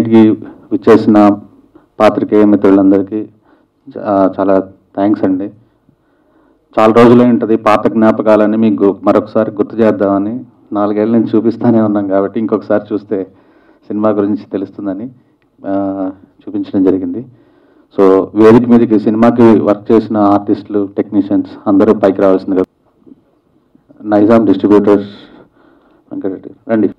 మీట్కి విచ్చేసిన పాత్రికేయ మిత్రులందరికీ చా- చాలా థ్యాంక్స్ అండి చాలా రోజులే ఉంటుంది పాత జ్ఞాపకాలని మీకు మరొకసారి గుర్తు చేద్దామని నాలుగేళ్ళ నుంచి చూపిస్తానే ఉన్నాం కాబట్టి ఇంకొకసారి చూస్తే సినిమా గురించి తెలుస్తుందని ఆ, చూపించడం జరిగింది సో వేదిక మీదకి సినిమాకి వర్క్ చేసిన ఆర్టిస్టులు టెక్నీషియన్స్ అందరూ పైకి రావాల్సిందిగా నైజాం డిస్ట్రిబ్యూటర్స్ వెంకటరెడ్డి రండి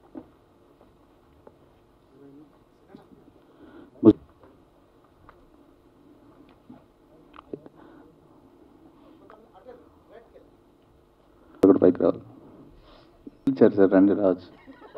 ఒకటి పైకి రావాలి పిలిచారు సార్ రండి రావచ్చు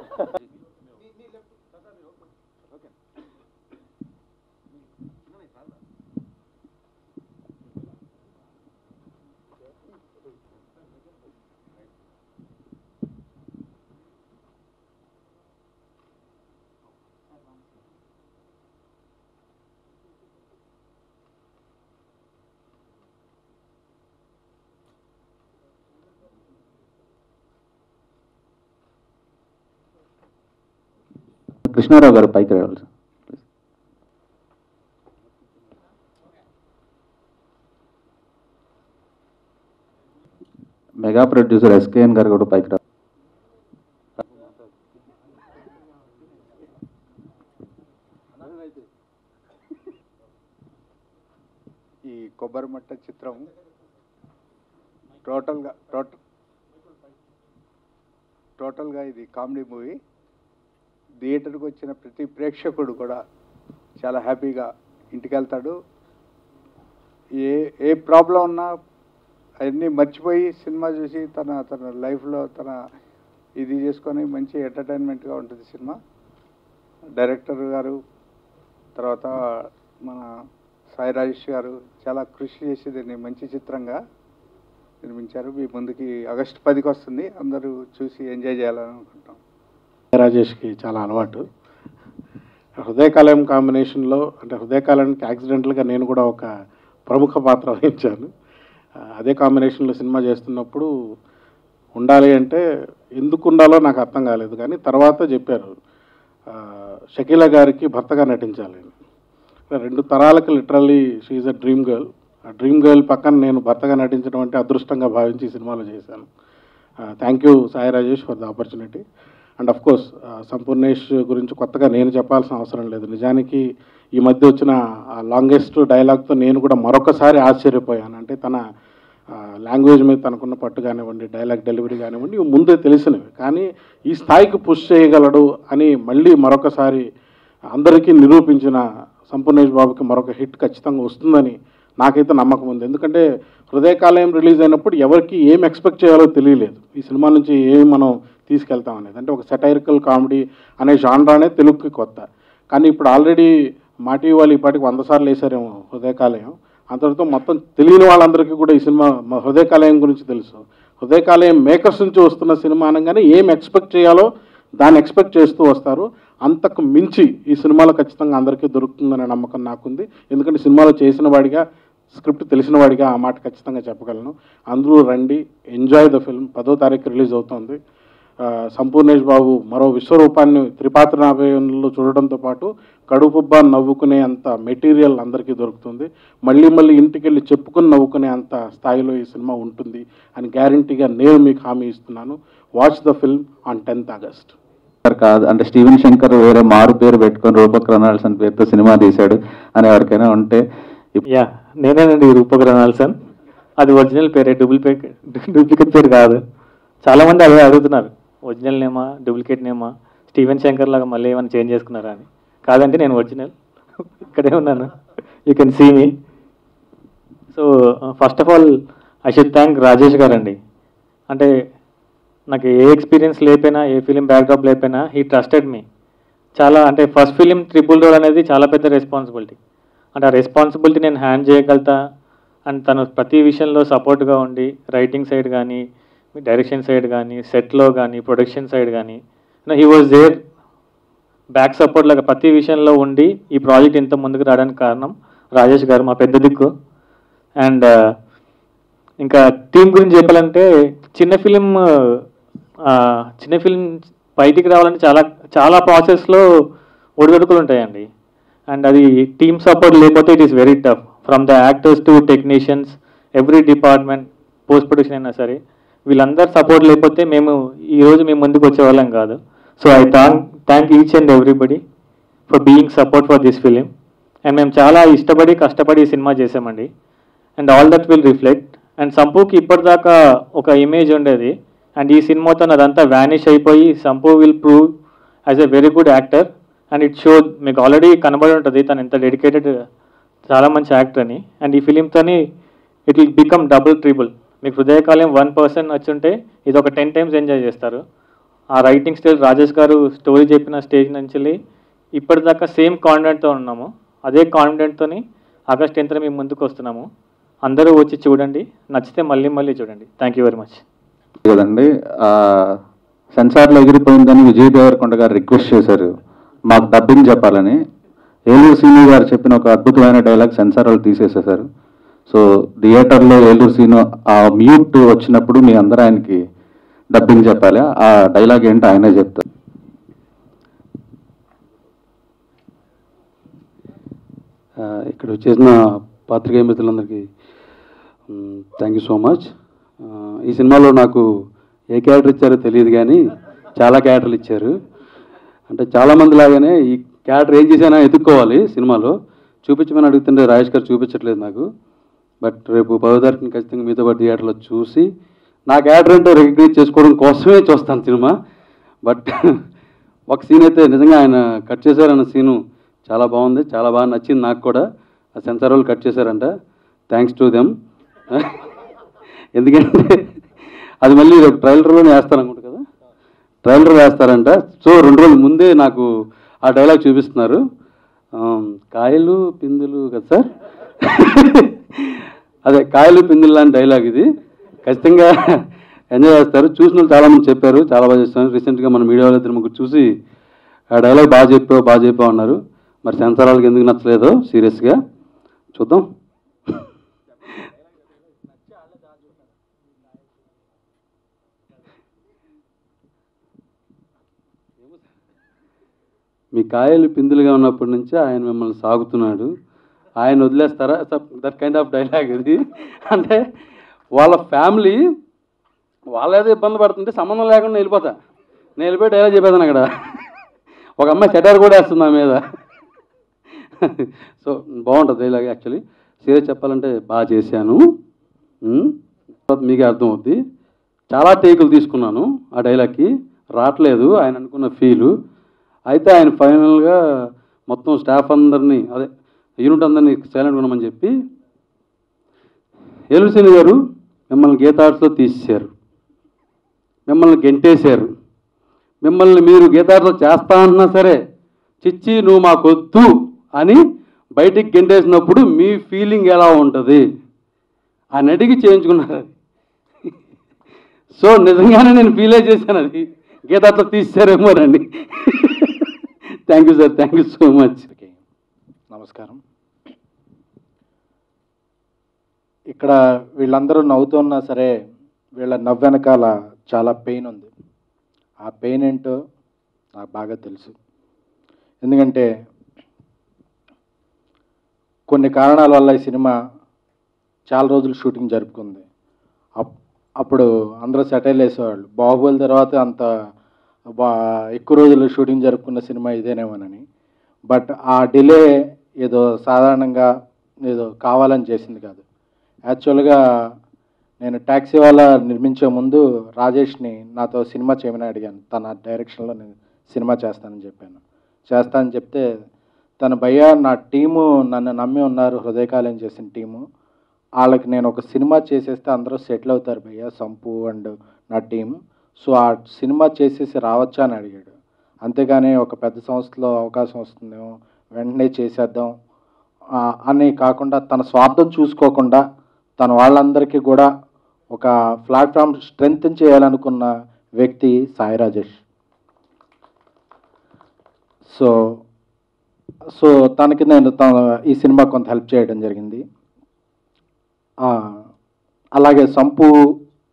కృష్ణారావు గారు పైకి రావాలి సార్ మెగా ప్రొడ్యూసర్ ఎస్కేఎన్ గారు కూడా పైకి రావాలి ఈ కొబ్బరి మట్ట చిత్రం టోటల్గా టోటల్ టోటల్గా ఇది కామెడీ మూవీ థియేటర్కి వచ్చిన ప్రతి ప్రేక్షకుడు కూడా చాలా హ్యాపీగా ఇంటికి వెళ్తాడు ఏ ఏ ప్రాబ్లం ఉన్నా అవన్నీ మర్చిపోయి సినిమా చూసి తన తన లైఫ్లో తన ఇది చేసుకొని మంచి ఎంటర్టైన్మెంట్గా ఉంటుంది సినిమా డైరెక్టర్ గారు తర్వాత మన సాయి రాజేష్ గారు చాలా కృషి చేసి దీన్ని మంచి చిత్రంగా నిర్మించారు మీ ముందుకి ఆగస్టు పదికి వస్తుంది అందరూ చూసి ఎంజాయ్ చేయాలని అనుకుంటాం రాజేష్కి చాలా అలవాటు హృదయకాలయం కాంబినేషన్లో అంటే హృదయకాలానికి యాక్సిడెంటల్గా నేను కూడా ఒక ప్రముఖ పాత్ర వహించాను ఆ, అదే కాంబినేషన్లో సినిమా చేస్తున్నప్పుడు ఉండాలి అంటే ఎందుకు ఉండాలో నాకు అర్థం కాలేదు కానీ తర్వాత చెప్పారు ఆ, షకీలా గారికి భర్తగా నటించాలి అని. రెండు తరాలకు literally she a dream girl ఆ డ్రీమ్ గర్ల్ పక్కన నేను భర్తగా నటించడం అంటే అదృష్టంగా భావించి ఈ సినిమాలో చేశాను thank you Sai Rajesh for the opportunity and of course Sampoornesh గురించి కొత్తగా నేను చెప్పాల్సిన అవసరం లేదు నిజానికి ఈ మధ్య వచ్చిన లాంగెస్ట్ డైలాగ్తో నేను కూడా మరొకసారి ఆశ్చర్యపోయాను అంటే తన లాంగ్వేజ్ మీద తనకున్న పట్టు కానివ్వండి డైలాగ్ డెలివరీ కానివ్వండి ఇవి ముందే తెలిసినవి కానీ ఈ స్థాయికి పుష్ చేయగలడు అని మళ్ళీ మరొకసారి అందరికీ నిరూపించిన సంపూర్ణేష్ బాబుకి మరొక హిట్ ఖచ్చితంగా వస్తుందని నాకైతే నమ్మకం ఉంది ఎందుకంటే హృదయకాలయం రిలీజ్ అయినప్పుడు ఎవరికి ఏం ఎక్స్పెక్ట్ చేయాలో తెలియలేదు ఈ సినిమా నుంచి ఏమి మనం తీసుకెళ్తాం అనేది అంటే ఒక సెటైరికల్ కామెడీ అనే జాన్రానే తెలుగుకి కొత్త కానీ ఇప్పుడు ఆల్రెడీ మాటి వాళ్ళు ఈ పాటికి వంద సార్లు వేశారేమో హృదయకాలయం అంతటితో మొత్తం తెలియని వాళ్ళందరికీ కూడా ఈ సినిమా మ- హృదయకాలయం గురించి తెలుసు హృదయకాలయం మేకర్స్ నుంచి వస్తున్న సినిమా అనగానే ఏం ఎక్స్పెక్ట్ చేయాలో దాన్ని ఎక్స్పెక్ట్ చేస్తూ వస్తారు అంతకు మించి ఈ సినిమాలో ఖచ్చితంగా అందరికీ దొరుకుతుందనే నమ్మకం నాకుంది ఎందుకంటే సినిమాలో చేసిన వాడిగా స్క్రిప్ట్ తెలిసిన వాడిగా ఆ మాట ఖచ్చితంగా చెప్పగలను అందరూ రండి ఎంజాయ్ ద ఫిల్మ్ పదో తారీఖు రిలీజ్ అవుతుంది ఆ, సంపూర్ణేష్ బాబు మరో విశ్వరూపాన్ని త్రిపాత్రనాభయంలో చూడడంతో పాటు కడుపుబ్బా నవ్వుకునే అంత మెటీరియల్ అందరికీ దొరుకుతుంది మళ్ళీ మళ్ళీ ఇంటికి వెళ్ళి చెప్పుకుని నవ్వుకునే అంత స్థాయిలో ఈ సినిమా ఉంటుంది అని గ్యారంటీగా నేను మీకు హామీ ఇస్తున్నాను watch the film on tenth August Shankar కాదు అంటే స్టీవెన్ శంకర్ వేరే మారు పేరు పెట్టుకొని రూపక్ రొనాల్డ్స్ అని పేరుతో సినిమా తీశాడు అని ఎవరికైనా ఉంటే ఇప్- యా నేనేనండి రూపక్ రొనాల్సన్ అది ఒరిజినల్ పేరే డూప్లికేట్ డూప్లికేట్ పేరు కాదు చాలా మంది అదే అడుగుతున్నారు ఒరిజినల్ నేమా డూప్లికేట్ నేమా స్టీవెన్ శంకర్ లాగా మళ్ళీ ఏమైనా చేంజ్ చేసుకున్నారా అని కాదంటే నేను ఒరిజినల్ ఇక్కడే ఉన్నాను you can see me so first of all I should thank Rajesh గారండి అంటే నాకు ఏ ఎక్స్పీరియన్స్ లేకపోయినా ఏ ఫిలిం బ్యాక్డ్రాప్ లేకపోయినా హీ ట్రస్టెడ్ మీ చాలా అంటే ఫస్ట్ ఫిలిం ట్రిపుల్ రోల్ అనేది చాలా పెద్ద రెస్పాన్సిబిలిటీ అంటే ఆ రెస్పాన్సిబిలిటీ నేను హ్యాండ్ చేయగలుగుతా అండ్ తను ప్రతి విషయంలో సపోర్ట్గా ఉండి రైటింగ్ సైడ్ కానీ డైరెక్షన్ సైడ్ కానీ సెట్లో కానీ ప్రొడక్షన్ సైడ్ కానీ he was there back support లాగా ప్రతి విషయంలో ఉండి ఈ ప్రాజెక్ట్ ఇంత ముందుకు రావడానికి కారణం రాజేష్ గారు మా పెద్ద దిక్కు అండ్ ఇంకా టీం గురించి చెప్పాలంటే చిన్న ఫిలిం చిన్న ఫిలిం బయటికి రావాలంటే చాలా చాలా ప్రాసెస్లో ఒడిదొడుకులు ఉంటాయండి అండ్ అది టీమ్ సపోర్ట్ లేకపోతే it is very tough from the actors to technicians every department post production అయినా సరే వీళ్ళందరూ సపోర్ట్ లేకపోతే మేము ఈ రోజు మేము ముందుకు వచ్చేవాళ్ళం కాదు so I thank thank each and everybody for being support for this film and మేము చాలా ఇష్టపడి కష్టపడి ఈ సినిమా చేసామండి and all that will reflect and సంపుకి ఇప్పటిదాకా ఒక ఇమేజ్ ఉండేది అండ్ ఈ సినిమాతో అదంతా వ్యానిష్ అయిపోయి Sampu will prove as a very good actor and it show మీకు ఆల్రెడీ కనబడి ఉంటుంది తను ఎంత డెడికేటెడ్ చాలా మంచి యాక్టర్ అని అండ్ ఈ ఫిలింతోని it will become double triple మీకు హృదయకాలం వన్ పర్సన్ వచ్చుంటే ఇది ఒక టెన్ టైమ్స్ ఎంజాయ్ చేస్తారు ఆ రైటింగ్ స్టైల్ రాజేష్ గారు స్టోరీ చెప్పిన స్టేజ్ నుంచి ఇప్పటిదాకా సేమ్ కాన్ఫిడెంట్తో ఉన్నాము అదే కాన్ఫిడెంట్తోని ఆగస్ట్ టెన్త్ మేము ముందుకు వస్తున్నాము అందరూ వచ్చి చూడండి నచ్చితే మళ్ళీ మళ్ళీ చూడండి థ్యాంక్ యూ వెరీ మచ్ కదండి ఆ, సెన్సార్లో ఎగిరిపోయిందని విజయ్ దేవరకొండ గారు రిక్వెస్ట్ చేశారు మాకు డబ్బింగ్ చెప్పాలని ఏలూరు సీను గారు చెప్పిన ఒక అద్భుతమైన డైలాగ్ సెన్సార్ వాళ్ళు తీసేసేశారు సో థియేటర్లో ఏలూరు సీను ఆ మ్యూట్ వచ్చినప్పుడు మీ అందరూ ఆయనకి డబ్బింగ్ చెప్పాలి ఆ డైలాగ్ ఏంటో ఆయనే చెప్తారు ఆ, ఇక్కడ వచ్చేసిన పాత్రికేయ మిత్రులందరికీ థ్యాంక్ యూ సో మచ్ ఈ సినిమాలో నాకు ఏ క్యారెక్టర్ ఇచ్చారో తెలియదు కానీ చాలా క్యారెక్టర్లు ఇచ్చారు అంటే చాలామంది లాగానే ఈ క్యారెక్టర్ ఏం చేశానో ఎత్తుక్కోవాలి సినిమాలో చూపించమని అడుగుతుంటే రాజేష్ గారు చూపించట్లేదు నాకు బట్ రేపు పదో తారీఖున ఖచ్చితంగా మీతో పాటు థియేటర్లో చూసి నా క్యారెక్టర్ ఏంటో రికగ్నైజ్ చేసుకోవడం కోసమే చూస్తాను సినిమా బట్ ఒక సీన్ అయితే నిజంగా ఆయన కట్ చేశారన్న సీను చాలా బాగుంది చాలా బాగా నచ్చింది నాకు కూడా ఆ సెన్సార్ వాళ్ళు కట్ చేశారంట థ్యాంక్స్ టు దెమ్ ఎందుకంటే అది మళ్ళీ రేపు ట్రైలర్లోనే వేస్తారు అనుకుంటా కదా ట్రైలర్ వేస్తారంట సో రెండు రోజుల ముందే నాకు ఆ డైలాగ్ చూపిస్తున్నారు ఆమ్, కాయలు పిందులు కదా సార్ అదే కాయలు పిందులు లాంటి డైలాగ్ ఇది ఖచ్చితంగా ఎంజాయ్ చేస్తారు చూసిన వాళ్ళు చాలా మంది చెప్పారు చాలా బాగా చేస్తాను రీసెంట్గా మన మీడియాలో ఇద్దరు ముగ్గురు చూసి ఆ డైలాగ్ బాగా చెప్పావు బాగా చెప్పావు అన్నారు మరి సెన్సార్ వాళ్ళకి ఎందుకు నచ్చలేదో సీరియస్గా చూద్దాం మీ కాయలు పిందులుగా ఉన్నప్పటి నుంచి ఆయన మిమ్మల్ని సాగుతున్నాడు ఆయన వదిలేస్తారా దట్ కైండ్ ఆఫ్ డైలాగ్ ఇది అంటే వాళ్ళ ఫ్యామిలీ వాళ్ళ ఏదో ఇబ్బంది పడుతుంటే సంబంధం లేకుండా వెళ్ళిపోతా నేను వెళ్ళిపోయి డైలాగ్ చెప్పేదాను అక్కడ ఒక అమ్మాయి సెటర్ కూడా వేస్తుంది నా మీద సో బాగుంటుంది డైలాగ్ యాక్చువల్లీ సీరియస్ చెప్పాలంటే బాగా చేశాను ఉమ్, తర్వాత మీకే అర్థమవుద్ది చాలా టేకులు తీసుకున్నాను ఆ డైలాగ్కి రావట్లేదు ఆయన అనుకున్న ఫీలు అయితే ఆయన ఫైనల్గా మొత్తం స్టాఫ్ అందరినీ అదే యూనిట్ అందరినీ సైలెంట్ ఉండమని చెప్పి ఏలుసేని గారు మిమ్మల్ని గీతార్ట్స్లో తీసేశారు మిమ్మల్ని గెంటేశారు మిమ్మల్ని మీరు గీతార్ట్స్లో చేస్తా అన్నా సరే చిచ్చి నువ్వు మాకొద్దు అని బయటికి గెంటేసినప్పుడు మీ ఫీలింగ్ ఎలా ఉంటుంది అని అడిగి చేయించుకున్నారు అది సో నిజంగానే నేను ఫీలే చేశాను అది గీతార్ట్లో తీసేశారేమోనండి thank you sir thank you so much అందరికీ నమస్కారం ఇక్కడ వీళ్ళందరూ నవ్వుతున్నా సరే వీళ్ళ నవ్వు వెనకాల చాలా పెయిన్ ఉంది ఆ పెయిన్ ఏంటో నాకు బాగా తెలుసు ఎందుకంటే కొన్ని కారణాల వల్ల ఈ సినిమా చాలా రోజులు షూటింగ్ జరుపుకుంది అప్- అప్పుడు అందరూ సెటిల్ వేసేవాళ్ళు బాహుబలి తర్వాత అంత బా ఎక్కువ రోజులు షూటింగ్ జరుపుకున్న సినిమా ఇదేనేమోనని బట్ ఆ డిలే ఏదో సాధారణంగా ఏదో కావాలని చేసింది కాదు యాక్చువల్గా నేను ట్యాక్సీ వాళ్ళ నిర్మించే ముందు రాజేష్ని నాతో సినిమా చేయమని అడిగాను తన డైరెక్షన్లో నేను సినిమా చేస్తానని చెప్పాను చేస్తానని చెప్తే తన భయ్య నా టీము నన్ను నమ్మి ఉన్నారు హృదయకాలం చేసిన టీము వాళ్ళకి నేను ఒక సినిమా చేసేస్తే అందరూ సెటిల్ అవుతారు భయ్య సంపు అండ్ నా టీం సో ఆ సినిమా చేసేసి రావచ్చా అని అడిగాడు అంతేగాని ఒక పెద్ద సంస్థలో అవకాశం వస్తుందేమో వెంటనే చేసేద్దాం ఆ, అని కాకుండా తన స్వార్థం చూసుకోకుండా తన వాళ్ళందరికీ కూడా ఒక ప్లాట్ఫామ్ స్ట్రెంగ్త్ చేయాలనుకున్న వ్యక్తి సాయి రాజేష్ సో సో తనకి నేను తన ఈ సినిమా కొంత హెల్ప్ చేయడం జరిగింది ఆ, అలాగే సంపు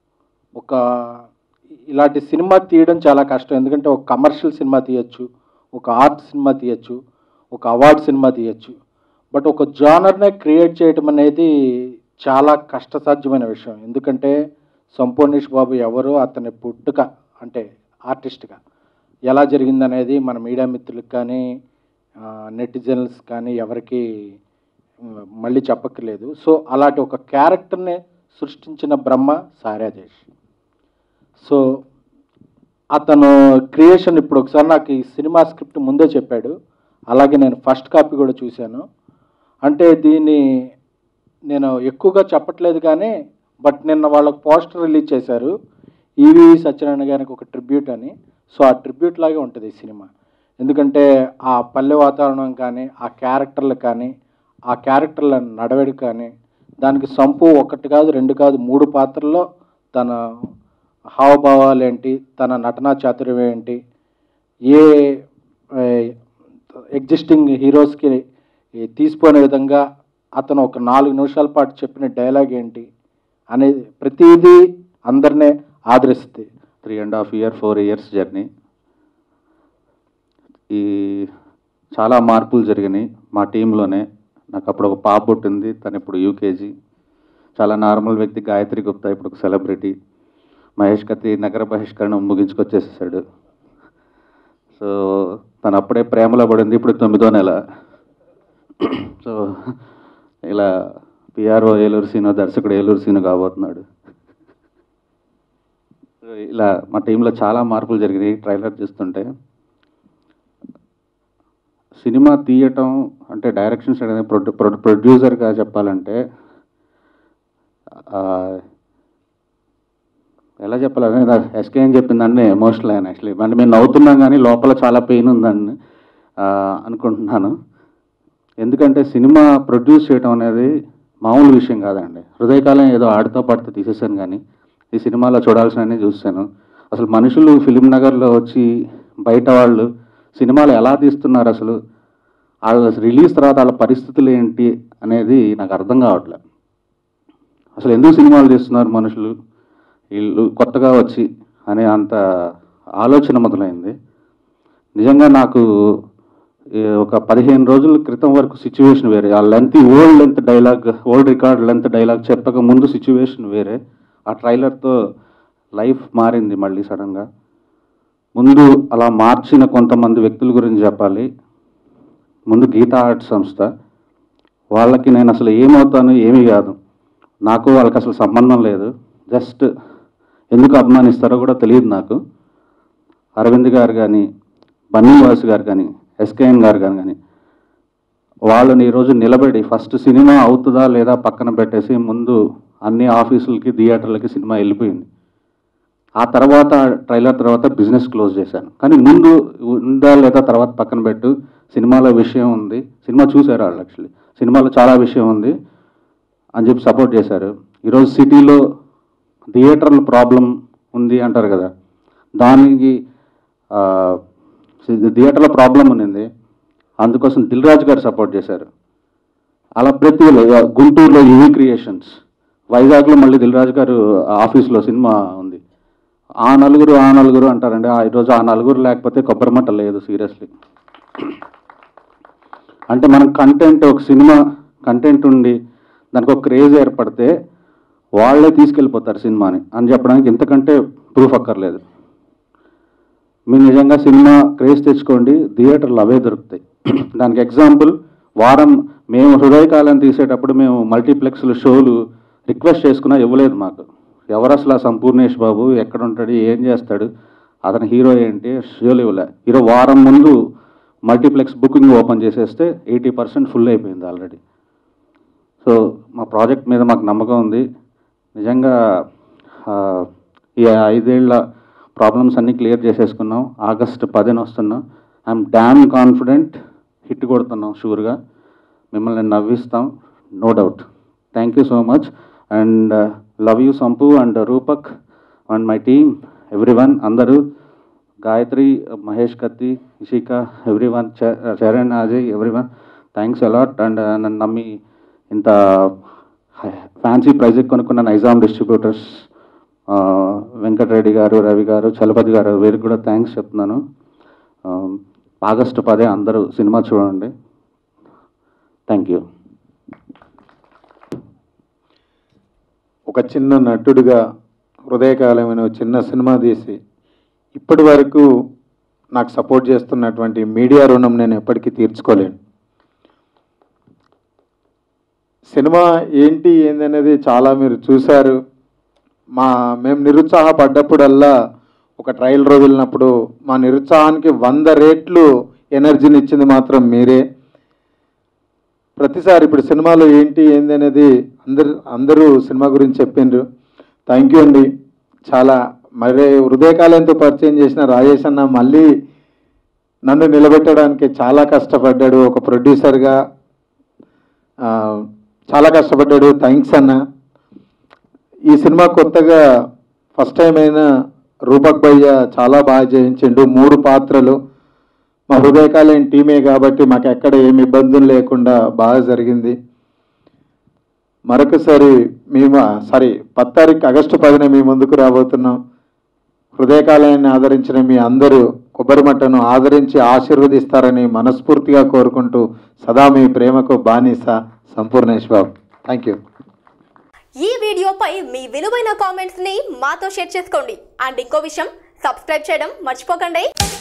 ఒక ఇలాంటి సినిమా తీయడం చాలా కష్టం ఎందుకంటే ఒక కమర్షియల్ సినిమా తీయొచ్చు ఒక ఆర్ట్ సినిమా తీయచ్చు ఒక అవార్డ్ సినిమా తీయచ్చు బట్ ఒక జానర్నే క్రియేట్ చేయటం అనేది చాలా కష్టసాధ్యమైన విషయం ఎందుకంటే సంపూర్ణేష్ బాబు ఎవరు అతని పుట్టుక అంటే ఆర్టిస్ట్గా ఎలా జరిగిందనేది మన మీడియా మిత్రులకు కానీ నెటిజన్స్ కానీ ఎవరికి మళ్ళీ చెప్పక్కర్లేదు సో అలాంటి ఒక క్యారెక్టర్ని సృష్టించిన బ్రహ్మ సారాజేష్ సో అతను క్రియేషన్ ఇప్పుడు ఒకసారి నాకు ఈ సినిమా స్క్రిప్ట్ ముందే చెప్పాడు అలాగే నేను ఫస్ట్ కాపీ కూడా చూశాను అంటే దీన్ని నేను ఎక్కువగా చెప్పట్లేదు కానీ బట్ నిన్న వాళ్ళకి పోస్టర్ రిలీజ్ చేశారు ఈవి సత్యనారాయణ గారికి ఒక ట్రిబ్యూట్ అని సో ఆ ట్రిబ్యూట్ లాగే ఉంటుంది ఈ సినిమా ఎందుకంటే ఆ పల్లె వాతావరణం కానీ ఆ క్యారెక్టర్లు కానీ ఆ క్యారెక్టర్ల నడవడి కానీ దానికి సంపు ఒకటి కాదు రెండు కాదు మూడు పాత్రల్లో తన హావభావాలు ఏంటి తన నటనా చాతుర్యం ఏంటి ఏ ఎగ్జిస్టింగ్ హీరోస్కి తీసిపోయిన విధంగా అతను ఒక నాలుగు నిమిషాల పాటు చెప్పిన డైలాగ్ ఏంటి అనేది ప్రతిదీ అందరినీ ఆదరిస్తుంది three and half year four years journey ఈ చాలా మార్పులు జరిగినాయి మా టీంలోనే నాకు అప్పుడు ఒక పాప పుట్టింది తను ఇప్పుడు యూకేజీ చాలా నార్మల్ వ్యక్తి గాయత్రి గుప్తా ఇప్పుడు ఒక సెలబ్రిటీ మహేష్ కత్తి నగర బహిష్కరణ ముగించుకొచ్చేసేసాడు సో తను అప్పుడే ప్రేమలో పడింది ఇప్పుడు తొమ్మిదో నెల సో ఇలా పిఆర్ఓ ఏలూరు సీను దర్శకుడు ఏలూరు సీను కాబోతున్నాడు ఇలా మా టీంలో చాలా మార్పులు జరిగినాయి ట్రైలర్ చూస్తుంటే సినిమా తీయటం అంటే డైరెక్షన్ సైడ్ అనేది ప్రొడ్యూ ప్రొడ్యూ- ప్రొడ్యూసర్గా చెప్పాలంటే ఆ, ఎలా చెప్పాలని ఎస్కే అని చెప్పిందండి ఎమోషనల్ అయిన యాక్చువల్లీ అంటే మేము నవ్వుతున్నాం కానీ లోపల చాలా పెయిన్ ఉందని ఆ, అనుకుంటున్నాను ఎందుకంటే సినిమా ప్రొడ్యూస్ చేయడం అనేది మామూలు విషయం కాదండి హృదయకాలం ఏదో ఆడితో పాడుతూ తీసేసాను కానీ ఈ సినిమాలో చూడాల్సినవి చూశాను అసలు మనుషులు ఫిలిం నగర్లో వచ్చి బయట వాళ్ళు సినిమాలు ఎలా తీస్తున్నారు అసలు వాళ్ళ రిలీజ్ తర్వాత వాళ్ళ పరిస్థితులు ఏంటి అనేది నాకు అర్థం కావట్లేదు అసలు ఎందుకు సినిమాలు తీస్తున్నారు మనుషులు వీళ్ళు కొత్తగా వచ్చి అనే అంత ఆలోచన మొదలైంది నిజంగా నాకు ఈ ఒక పదిహేను రోజుల క్రితం వరకు సిచ్యువేషన్ వేరే ఆ length old length dialogue old record length dialogue చెప్పక ముందు సిచ్యువేషన్ వేరే ఆ ట్రైలర్తో లైఫ్ మారింది మళ్ళీ సడన్గా ముందు అలా మార్చిన కొంతమంది వ్యక్తుల గురించి చెప్పాలి ముందు గీతా ఆర్ట్ సంస్థ వాళ్ళకి నేను అసలు ఏమవుతాను ఏమీ కాదు నాకు వాళ్ళకి అసలు సంబంధం లేదు జస్ట్ ఎందుకు అభిమానిస్తారో కూడా తెలియదు నాకు అరవింద్ గారు కానీ బన్నీవాస్ గారు కానీ ఎస్కేఎన్ గారు కానీ కానీ వాళ్ళని ఈరోజు నిలబడి ఫస్ట్ సినిమా అవుతుందా లేదా పక్కన పెట్టేసి ముందు అన్ని ఆఫీసులకి థియేటర్లకి సినిమా వెళ్ళిపోయింది ఆ తర్వాత ట్రైలర్ తర్వాత బిజినెస్ క్లోజ్ చేశాను కానీ ముందు ఉందా లేదా తర్వాత పక్కన పెట్టు సినిమాలో విషయం ఉంది సినిమా చూశారు వాళ్ళు యాక్చువల్లీ సినిమాలో చాలా విషయం ఉంది అని చెప్పి సపోర్ట్ చేశారు ఈరోజు సిటీలో థియేటర్ల ప్రాబ్లం ఉంది అంటారు కదా దానికి ఆ, థియేటర్ల ప్రాబ్లం ఉంది అందుకోసం దిల్ రాజు గారు సపోర్ట్ చేశారు అలా ప్రతి ఒక్క- గుంటూరులో యువి క్రియేషన్స్ వైజాగ్లో మళ్ళీ దిల్ రాజు గారు ఆఫీస్లో సినిమా ఉంది ఆ నలుగురు ఆ నలుగురు అంటారండి ఆ ఈరోజు ఆ నలుగురు లేకపోతే కొబ్బరిమట్ట లేదు సీరియస్లీ అంటే మనం కంటెంట్ ఒక సినిమా కంటెంట్ ఉండి దానికి ఒక క్రేజ్ ఏర్పడితే వాళ్ళే తీసుకెళ్ళిపోతారు సినిమాని అని చెప్పడానికి ఇంతకంటే ప్రూఫ్ అక్కర్లేదు మీరు నిజంగా సినిమా క్రేజ్ తెచ్చుకోండి థియేటర్లు అవే దొరుకుతాయి దానికి ఎగ్జాంపుల్ వారం మేము హృదయకాలం తీసేటప్పుడు మేము మల్టీప్లెక్స్లు షోలు రిక్వెస్ట్ చేసుకున్నా ఇవ్వలేదు మాకు ఎవరు అసలు ఆ సంపూర్ణేష్ బాబు ఎక్కడ ఉంటాడు ఏం చేస్తాడు అతని హీరో ఏంటి షోలు ఇవ్వలే హీరో వారం ముందు మల్టీప్లెక్స్ బుకింగ్ ఓపెన్ చేసేస్తే ఎయిటీ పర్సెంట్ ఫుల్ అయిపోయింది ఆల్రెడీ సో మా ప్రాజెక్ట్ మీద మాకు నమ్మకం ఉంది నిజంగా ఆ, ఈ ఐదేళ్ల ప్రాబ్లమ్స్ అన్నీ క్లియర్ చేసేసుకున్నాం ఆగస్ట్ పదిన వస్తున్నాం ఐఎమ్ డ్యామ్ కాన్ఫిడెంట్ హిట్ కొడుతున్నాం షూర్గా మిమ్మల్ని నవ్విస్తాం no doubt thank you so much and love you Sampu and Rupak and my team every one అందరూ Gayatri Mahesh Kathi Ishika every one Charan Ajay every one thanks a lot and నన్ను నమ్మి ఇంత ఫ్యాన్సీ ప్రైజ్ కొనుక్కున్న నైజాం డిస్ట్రిబ్యూటర్స్ వెంకటరెడ్డి గారు రవి గారు చలపతి గారు వీరికి కూడా థ్యాంక్స్ చెప్తున్నాను ఆగస్టు పదే అందరూ సినిమా చూడండి థ్యాంక్ యూ ఒక చిన్న నటుడిగా హృదయకాలమైన ఒక చిన్న సినిమా తీసి ఇప్పటి వరకు నాకు సపోర్ట్ చేస్తున్నటువంటి మీడియా రుణం నేను ఎప్పటికీ తీర్చుకోలేను సినిమా ఏంటి ఏందనేది చాలా మీరు చూశారు మా మేము నిరుత్సాహపడ్డప్పుడల్లా ఒక ట్రయల్ రోజులున్నప్పుడు మా నిరుత్సాహానికి వంద రేట్లు ఎనర్జీని ఇచ్చింది మాత్రం మీరే ప్రతిసారి ఇప్పుడు సినిమాలో ఏంటి ఏంది అనేది అందరు అందరూ సినిమా గురించి చెప్పిండ్రు థ్యాంక్ యూ అండి చాలా మరి హృదయకాలంతో పరిచయం చేసిన రాజేష్ అన్న మళ్ళీ నన్ను నిలబెట్టడానికి చాలా కష్టపడ్డాడు ఒక ప్రొడ్యూసర్గా ఆ, చాలా కష్టపడ్డాడు థ్యాంక్స్ అన్న ఈ సినిమా కొత్తగా ఫస్ట్ టైం అయినా రూపక్ భయ్య చాలా బాగా చేయించిండు మూడు పాత్రలు మా హృదయకాలం టీమే కాబట్టి మాకు ఎక్కడ ఏమి ఇబ్బందులు లేకుండా బాగా జరిగింది మరొకసారి మేము సారీ పది తారీఖు ఆగస్టు పదిన మీ ముందుకు రాబోతున్నాం హృదయకాలాన్ని ఆదరించిన మీ అందరూ కొబ్బరి మట్టను ఆదరించి ఆశీర్వదిస్తారని మనస్ఫూర్తిగా కోరుకుంటూ సదా మీ ప్రేమకు బానిస సంపూర్ణేష్ బాబు థ్యాంక్ యూ ఈ వీడియోపై మీ విలువైన కామెంట్స్ ని మాతో షేర్ చేసుకోండి అండ్ ఇంకో విషయం సబ్స్క్రైబ్ చేయడం మర్చిపోకండి